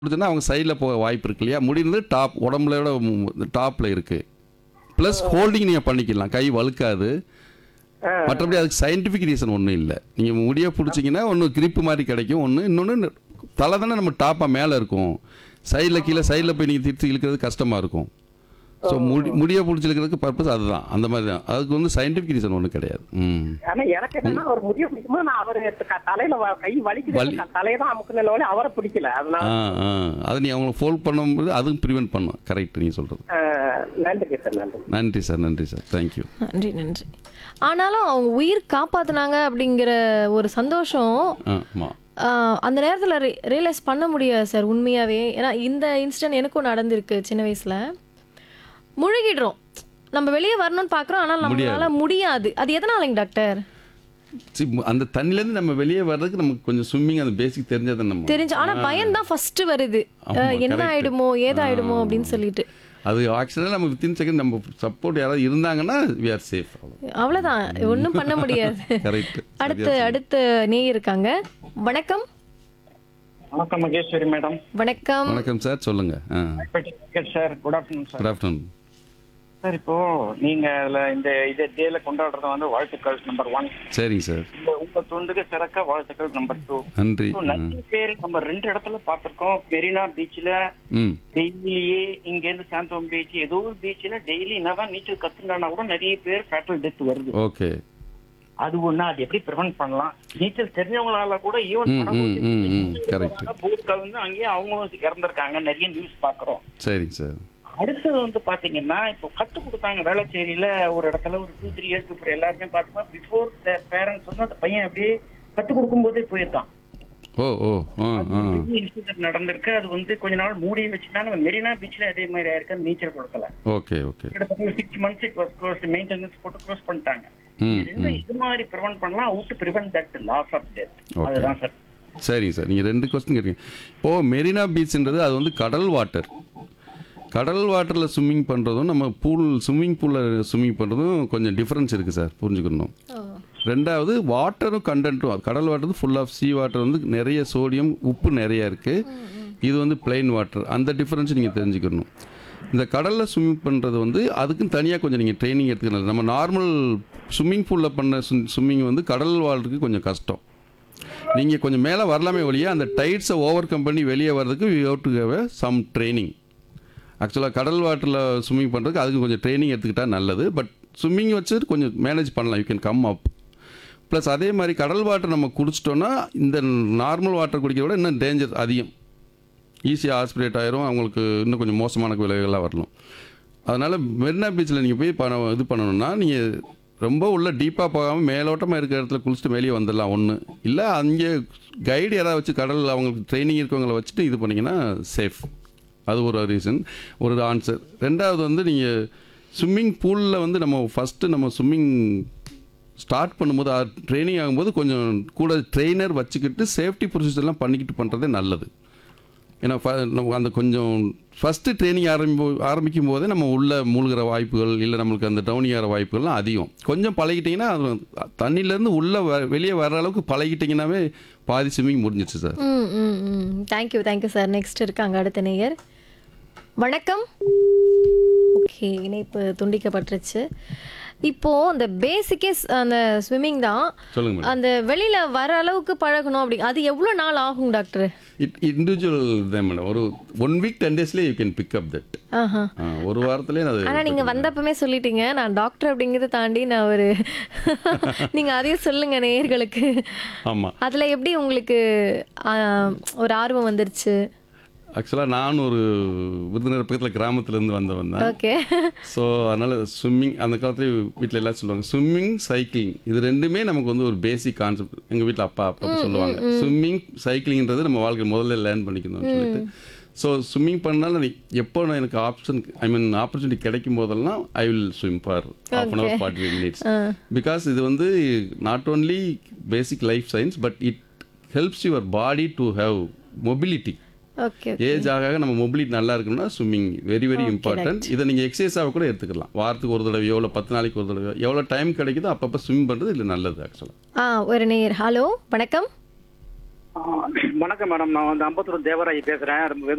கொடுத்தோன்னா அவங்க சைடில் போக வாய்ப்பு இருக்கு இல்லையா முடிந்து டாப் உடம்புல டாப்பில் இருக்குது ப்ளஸ் ஹோல்டிங் நீங்கள் பண்ணிக்கலாம் கை வழுக்காது மற்றபடி அதுக்கு சயின்டிஃபிக் ரீசன் ஒன்றும் இல்லை நீங்கள் முடிய பிடிச்சிங்கன்னா ஒன்று grip மாதிரி கிடைக்கும் ஒன்று இன்னொன்று தலை தானே நம்ம டாப்பாக மேலே இருக்கும் சைடில் கீழே சைடில் போய் நீங்கள் திருத்தி இழுக்கிறது கஷ்டமாக இருக்கும் ஸோ முடி முடிய பிடிச்சிருக்கிறதுக்கு பர்பஸ் அதுதான் அந்த மாதிரி தான் அதுக்கு வந்து சயின்டிஃபிக் ரீசன் ஒன்றும் கிடையாது ம் ஆனா எனக்கு என்னன்னா அவர் முடிய பிடிக்கும்போது நான் அவர் தலையில வ- கை வலிக்குது வலி- நான் தலையை தான் அமுக்குனால அவரை பிடிக்கல அதனால ஆ ஆ அதை நீ அவங்களை ஃபோல்ட் பண்ணும்போது அதுவும் ப்ரிவென்ட் பண்ணும் கரெக்ட் நீங்கள் சொல்கிறது அஹ், நன்றிங்க சார் நன்றி நன்றி சார் நன்றி சார் தேங்க்யூ நன்றி நன்றி ஆனாலும் அவங்க உயிர் காப்பாத்துனாங்க அப்படிங்கிற ஒரு சந்தோஷம் ஆமாம் ஆஹ், அந்த நேரத்தில் ரியலைஸ் பண்ண முடியாது சார் உண்மையாகவே ஏன்னா இந்த இன்சிடென்ட் எனக்கும் நடந்திருக்கு சின்ன வயசில் முழுகிடுறோம் நம்ம வெளியே வரணும்னு பார்க்குறோம் ஆனால் நம்மளால முடியாது அது எதனாலங்க டாக்டர் சி அந்த தண்ணிலேருந்து நம்ம வெளியே வர்றதுக்கு நமக்கு கொஞ்சம் ஸ்விம்மிங் அந்த பேசிக் தெரிஞ்சதை நம்ம தெரிஞ்சு ஆனா பயம் தான் ஃபர்ஸ்ட் வருது ஆமா, அஹ், என்ன correct. ஆயிடுமோ ஏதாயிடுமோ அப்படின்னு சொல்லிட்டு அது ஆக்சிடென்ட் நம்ம வித்தின் செகண்ட் நம்ம சப்போர்ட் யாராவது இருந்தாங்கன்னா வி ஆர் சேஃப் அவ்வளவுதான் ஒண்ணும் பண்ண முடியாது கரெக்ட் அடுத்து அடுத்து நே இருக்காங்க வணக்கம் வணக்கம் மகேஸ்வரி மேடம் வணக்கம் வணக்கம் சார் சொல்லுங்க ஆ sir good afternoon sir good afternoon sir இப்போ நீங்க அதுல இந்த இதை டேல கொண்டாடுறது வந்து வாழ்த்துக்கள் நம்பர் ஒன் சரிங்க சார் உங்க தொண்டுக்கு சிறக்க வாழ்த்துக்கள் நம்பர் டூ நன்றி ஆ. நிறைய பேர் நம்ம ரெண்டு இடத்துல பார்த்திருக்கோம் மெரினா பீச்ல ம் டெய்லியே இங்க இருந்து சாந்தோம் பீச் ஏதோ ஒரு பீச்ல டெய்லி என்னதான் நீச்சல் கத்துனா கூட நிறைய பேர் ஃபேட்டல் டெத் வருது ஓகே அது ஒண்ணு அது எப்படி ப்ரிவென்ட் பண்ணலாம் நீச்சல் தெரிஞ்சவங்களால கூட ஈவன் ம் ம் ம் ம் கரெக்ட் போட் கலந்து அங்கேயே அவங்களும் இறந்திருக்காங்க நிறைய நியூஸ் பாக்குறோம் சரிங்க சார் அடுத்தது வந்து பாத்தீங்கன்னா இப்போ கத்து கொடுத்தாங்க வேளச்சேரியில ஒரு இடத்துல ஒரு டூ த்ரீ இயர்ஸ் இப்போ எல்லாருமே பார்த்தோம்னா பிஃபோர் த பேரண்ட்ஸ் வந்து அந்த பையன் அப்படியே கத்து கொடுக்கும் போதே போயிருக்கான் ஓ ஓ ஆ ஆ இன்சிடென்ட் நடந்திருக்கு அது வந்து கொஞ்ச நாள் மூடி வச்சுனா நம்ம மெரினா பீச்ல அதே மாதிரி ஆயிருக்கு நீச்சல் கொடுக்கல ஓகே ஓகே கிட்டத்தட்ட six months it was close maintenance போட்டு க்ளோஸ் பண்ணிட்டாங்க ம் இது ரெண்டும் இது மாதிரி ப்ரிவென்ட் பண்ணலாம் out prevent that loss of death Okay. அதுதான் சார் சரிங்க சார் நீங்கள் ரெண்டு கொஸ்டின் கேட்டீங்க இப்போ மெரினா பீச்ன்றது அது வந்து கடல் வாட்டர் கடல் வாட்டரில் ஸ்விம்மிங் பண்ணுறதும் நம்ம பூல் ஸ்விம்மிங் பூலில் ஸ்விம்மிங் பண்ணுறதும் கொஞ்சம் டிஃப்ரென்ஸ் இருக்குது சார் புரிஞ்சுக்கணும் ரெண்டாவது வாட்டரும் கண்டென்ட்டும் கடல் water full of sea water வந்து நிறைய சோடியம் உப்பு நிறைய இருக்குது இது வந்து plain வாட்டர் அந்த டிஃப்ரென்ஸ் நீங்கள் தெரிஞ்சுக்கணும் இந்த கடலில் ஸ்விம்மிங் பண்ணுறது வந்து அதுக்கும் தனியாக கொஞ்சம் நீங்கள் ட்ரைனிங் எடுத்துக்கணும் நம்ம நார்மல் ஸ்விம்மிங் பூலில் பண்ண ஸ்விம்மிங் வந்து கடல் வாழ்றதுக்கு கொஞ்சம் கஷ்டம் நீங்கள் கொஞ்சம் மேலே வரலாமே ஒழிய அந்த டைட்ஸை ஓவர் கம் பண்ணி வெளியே வர்றதுக்கு you have to have some training ஆக்சுவலாக கடல் வாட்டரில் ஸ்விம்மிங் பண்ணுறதுக்கு அதுக்கு கொஞ்சம் ட்ரைனிங் எடுத்துக்கிட்டால் நல்லது பட் ஸ்விம்மிங் வச்சுட்டு கொஞ்சம் மேனேஜ் பண்ணலாம் you can come up plus அதே மாதிரி கடல் வாட்டர் நம்ம குடிச்சிட்டோன்னா இந்த நார்மல் வாட்டர் குடிக்கிறத விட இன்னும் டேஞ்சர் அதிகம் ஈஸியாக ஆஸ்பிரேட் ஆயிரும் அவங்களுக்கு இன்னும் கொஞ்சம் மோசமான விளைவுகள்லாம் வரலாம் அதனால் மெரினா பீச்சில் நீங்கள் போய் பணம் இது பண்ணணும்னா நீங்கள் ரொம்ப உள்ள டீப்பாக போகாமல் மேலோட்டமாக இருக்கிற இடத்துல குளிச்சுட்டு வெளியே வந்துடலாம் ஒன்று இல்லை அங்கே கைடு யாராவது வச்சு கடல் அவங்களுக்கு ட்ரைனிங் இருக்கவங்கள வச்சுட்டு இது பண்ணிங்கன்னா சேஃப் அது ஒரு ரீசன் ஒரு ஆன்சர் ரெண்டாவது வந்து நீங்கள் ஸ்விம்மிங் பூலில் வந்து நம்ம ஃபஸ்ட்டு நம்ம ஸ்விம்மிங் ஸ்டார்ட் பண்ணும்போது ட்ரைனிங் ஆகும்போது கொஞ்சம் கூட ட்ரெயினர் வச்சுக்கிட்டு சேஃப்டி ப்ரொசீஜர்லாம் பண்ணிக்கிட்டு பண்ணுறதே நல்லது ஏன்னா ஃப- நம்ம அந்த கொஞ்சம் ஃபஸ்ட்டு ட்ரைனிங் ஆரம்பி ஆரம்பிக்கும் போதே நம்ம உள்ள மூழ்கிற வாய்ப்புகள் இல்லை நம்மளுக்கு அந்த டவுனிங் ஆகிற வாய்ப்புகள்லாம் அதிகம் கொஞ்சம் பழகிட்டிங்கன்னா அது தண்ணியிலேருந்து உள்ளே வ வெளியே வர அளவுக்கு பழகிட்டிங்கன்னாவே பாதி ஸ்விம்மிங் முடிஞ்சிச்சு சார் ம் ம் ம் தேங்க்யூ தேங்க்யூ சார் நெக்ஸ்ட் இருக்காங்க அடுத்த நேயர் வணக்கம் ஓகே இணைப்பு துண்டிக்கப்பட்டுருச்சு இப்போ அந்த பேசிக்கே அந்த ஸ்விம்மிங் தான் சொல்லுங்க மேடம் அந்த வெளியில வர அளவுக்கு பழகணும் அப்படி அது எவ்வளவு நாள் ஆகும் டாக்டர் இட் இண்டிவிஜுவல் தான் மேடம் ஒரு ஒன் வீக் டென் டேஸ்லேயே you can pick up that ஆஹா ஒரு வாரத்துலேயே அது ஆனா நீங்க வந்தப்பமே சொல்லிட்டீங்க நான் டாக்டர் அப்படிங்கறத தாண்டி நான் ஒரு நீங்க அதையும் சொல்லுங்க நேயர்களுக்கு ஆமாம் அதுல எப்படி உங்களுக்கு ஆ, ஒரு ஆர்வம் வந்துருச்சு ஆக்சுவலாக நான் ஒரு விருதுநகர் பக்கத்தில் கிராமத்துலேருந்து வந்தவன் தான் ஓகே ஸோ அதனால் ஸ்விம்மிங் அந்த காலத்துல வீட்டில் எல்லாம் சொல்லுவாங்க ஸ்விம்மிங் சைக்கிளிங் இது ரெண்டுமே நமக்கு வந்து ஒரு பேசிக் கான்செப்ட் எங்கள் வீட்டில் அப்பா அப்பா சொல்லுவாங்க ஸ்விம்மிங் சைக்கிளிங்ன்றது நம்ம வாழ்க்கை முதல்ல லேர்ன் பண்ணிக்கணும்னு சொல்லிட்டு ஸோ ஸ்விம்மிங் பண்ணாலும் நீ- எப்போ நான் எனக்கு ஆப்ஷன் ஐ மீன் ஆப்பர்ச்சுனிட்டி கிடைக்கும் போதெல்லாம் I will swim for half an hour forty five minutes because இது வந்து not only basic life science but it helps your body to have mobility okay age ஆக ஆக நம்ம மொபிலிட்டி நல்லா இருக்கணும்னா ஸ்விம்மிங் வெரி வெரி இம்பார்ட்டன்ட் இதை நீங்கள் எக்ஸசைஸாக கூட எடுத்துக்கலாம் வாரத்துக்கு ஒரு தடவையோ இல்லை பத்து நாளைக்கு ஒரு தடவையோ எவ்வளோ டைம் கிடைக்குதோ அப்பப்போ ஸ்விம் பண்ணுறது இல்லை நல்லது ஆக்சுவலாக ஆ ஒரு நேயர் ஹலோ வணக்கம் வணக்கம் மேடம் நான் வந்து அம்பத்தூர் தேவராஜ் பேசுறேன் ரொம்ப